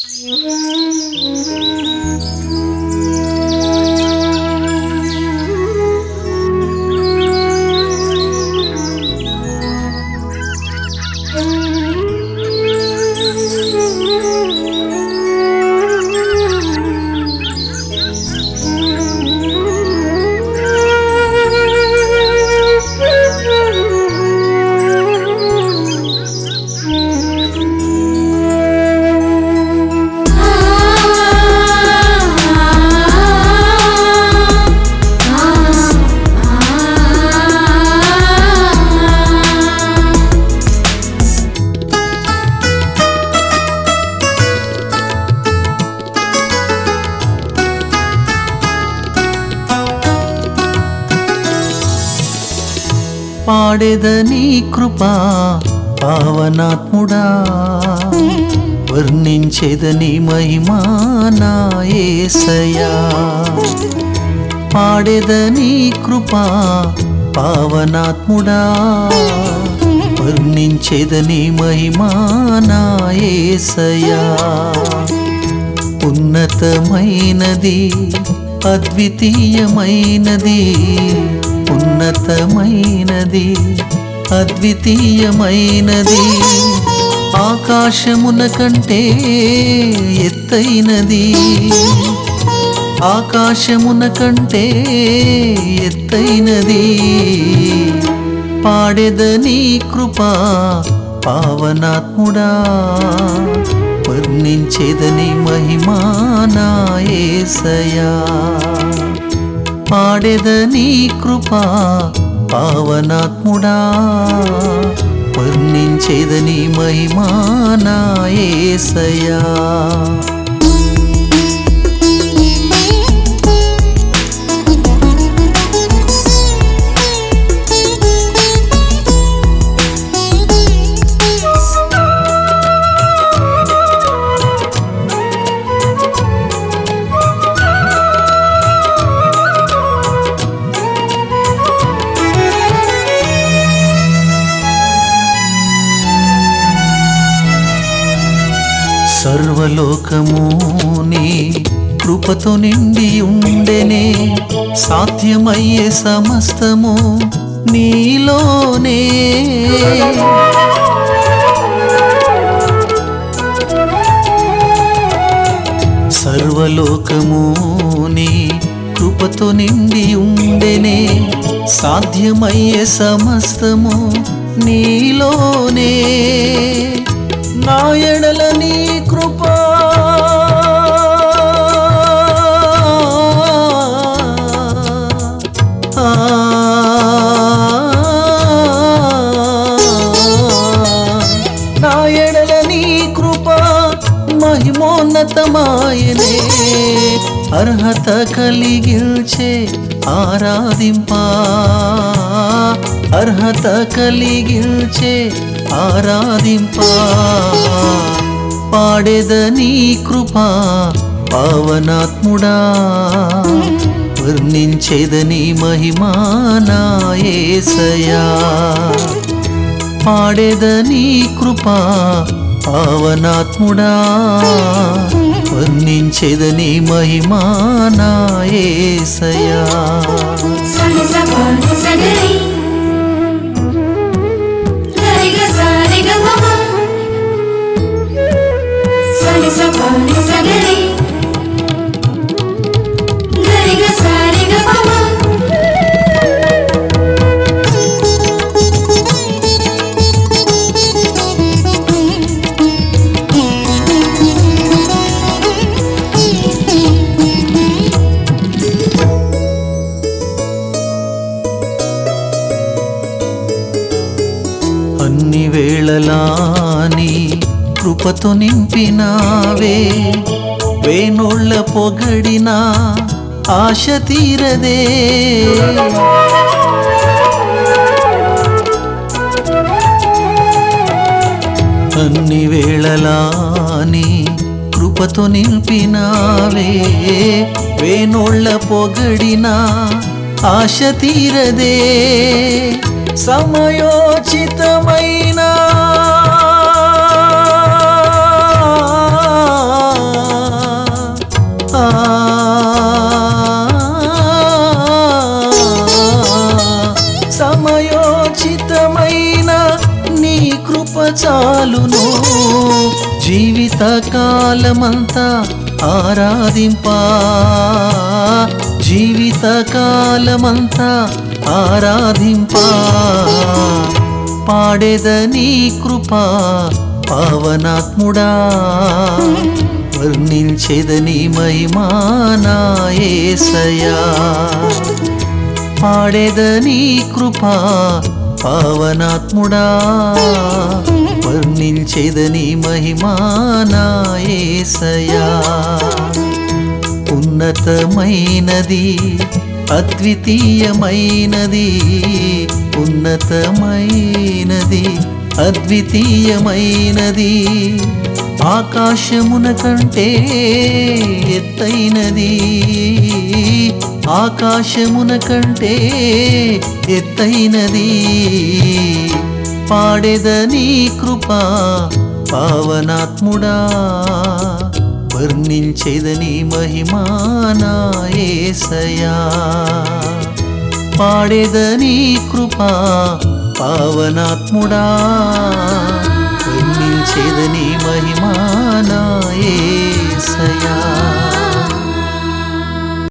పాడెదని కృపా పావనాత్ముడా వర్ణించేదని మహిమా నా యేసయ్యా పాడెదని కృపా పావనాత్ముడా వర్ణించేదని మహిమా నా యేసయ్యా ఉన్నతమైనది అద్వితీయమైనది ఉన్నతమైనది అద్వితీయమైనది ఆకాశమున కంటే ఎత్తైనది ఆకాశమున కంటే ఎత్తైనది పాడెదని కృపా పావనాత్ముడా వర్ణించేదని మహిమా నా యేసయ్యా పాడెదని కృపా పావనాత్ముడా వర్ణించేదని మహిమా నా యేసయ్యా సర్వలోకము నీ కృపతో నిండి ఉండెనే సాధ్యమయ్యే సమస్తము నీలోనే సర్వలోకము నీ కృపతో నిండి ఉండెనే సాధ్యమయ్యే సమస్తము నీలోనే నా ఎడల నీ కృపా నా ఎడల నీ కృప మహిమోన్నతమాయనే అర్హత కలిగిల్చే ఆరాధింపా అర్హత కలిగిల్చే ఆరాధింపా పాడెదని కృపా పావనాత్ముడా వర్ణించేదని మహిమా నా యేసయ్యా పాడెదని కృపా పావనాత్ముడా వర్ణించేదని మహిమా నా యేసయ్యా సని సపని సగరి గరిగ సారిగ మమ సని సపని సగరి గరిగ సారిగ మమ అన్ని వేళలాని కృపతో నింపినావే వేణోళ్ళ పొగడినా ఆశ తీరదే అన్ని వేళలాని కృపతో నింపినావే వేణోళ్ళ పొగడినా ఆశ తీరదే సమయోచితమైన జీవిత కాలమంతా ఆరాధింపా జీవిత కాలమంతా ఆరాధింపా పాడేదని కృపా పావనాత్ముడా వర్ణించేదని మహిమానాయేసయా పాడేదని కృపా పావనాత్ముడా వర్ణించేదని మహిమానాయేసయా ఉన్నతమైనది అద్వితీయమైనది ఉన్నతమైనది అద్వితీయమైనది ఆకాశమున కంటే ఎత్తైనది ఆకాశమున కంటే ఎత్తైనది పాడేదని కృపా పావనాత్ముడా వర్ణించేదని మహిమానాయేసయా పాడేదని కృపా పావనాత్ముడా వర్ణించేదని మహిమానాయేసయా